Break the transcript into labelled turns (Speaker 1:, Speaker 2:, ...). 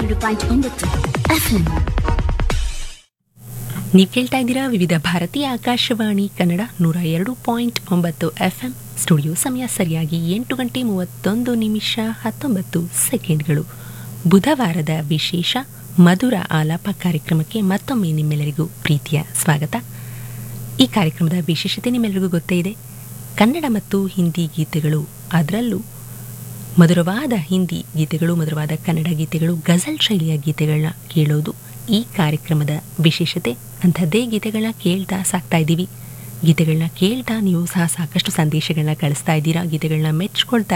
Speaker 1: ಎರಡು ಪಾಯಿಂಟ್ ಒಂಬತ್ತು ಎಫ್ಎಂ
Speaker 2: ನೀವು ಕೇಳ್ತಾ ಇದ್ದೀರಾ ವಿವಿಧ ಭಾರತೀಯ ಆಕಾಶವಾಣಿ ಕನ್ನಡ ನೂರ ಎರಡು ಪಾಯಿಂಟ್ ಒಂಬತ್ತು ಎಫ್ ಎಂ ಸ್ಟುಡಿಯೋ ಸಮಯ ಸರಿಯಾಗಿ ಎಂಟು ಗಂಟೆ ಮೂವತ್ತೊಂದು ನಿಮಿಷ ಹತ್ತೊಂಬತ್ತು ಸೆಕೆಂಡ್ಗಳು ಬುಧವಾರದ ವಿಶೇಷ ಮಧುರ ಆಲಾಪ ಕಾರ್ಯಕ್ರಮಕ್ಕೆ ಮತ್ತೊಮ್ಮೆ ನಿಮ್ಮೆಲ್ಲರಿಗೂ ಪ್ರೀತಿಯ ಸ್ವಾಗತ ಈ ಕಾರ್ಯಕ್ರಮದ ವಿಶೇಷತೆ ನಿಮ್ಮೆಲ್ಲರಿಗೂ ಗೊತ್ತೇ ಇದೆ ಕನ್ನಡ ಮತ್ತು ಹಿಂದಿ ಗೀತೆಗಳು ಅದರಲ್ಲೂ ಮಧುರವಾದ ಹಿಂದಿ ಗೀತೆಗಳು ಮಧುರವಾದ ಕನ್ನಡ ಗೀತೆಗಳು ಗಜಲ್ ಶೈಲಿಯ ಗೀತೆಗಳನ್ನ ಕೇಳೋದು ಈ ಕಾರ್ಯಕ್ರಮದ ವಿಶೇಷತೆ ಅಂಥದ್ದೇ ಗೀತೆಗಳನ್ನ ಕೇಳ್ತಾ ಸಾಕ್ತಾ ಇದ್ದೀವಿ ಗೀತೆಗಳನ್ನ ಕೇಳ್ತಾ ನೀವು ಸಹ ಸಾಕಷ್ಟು ಸಂದೇಶಗಳನ್ನ ಕಳಿಸ್ತಾ ಇದ್ದೀರಾ ಗೀತೆಗಳನ್ನ ಮೆಚ್ಕೊಳ್ತಾ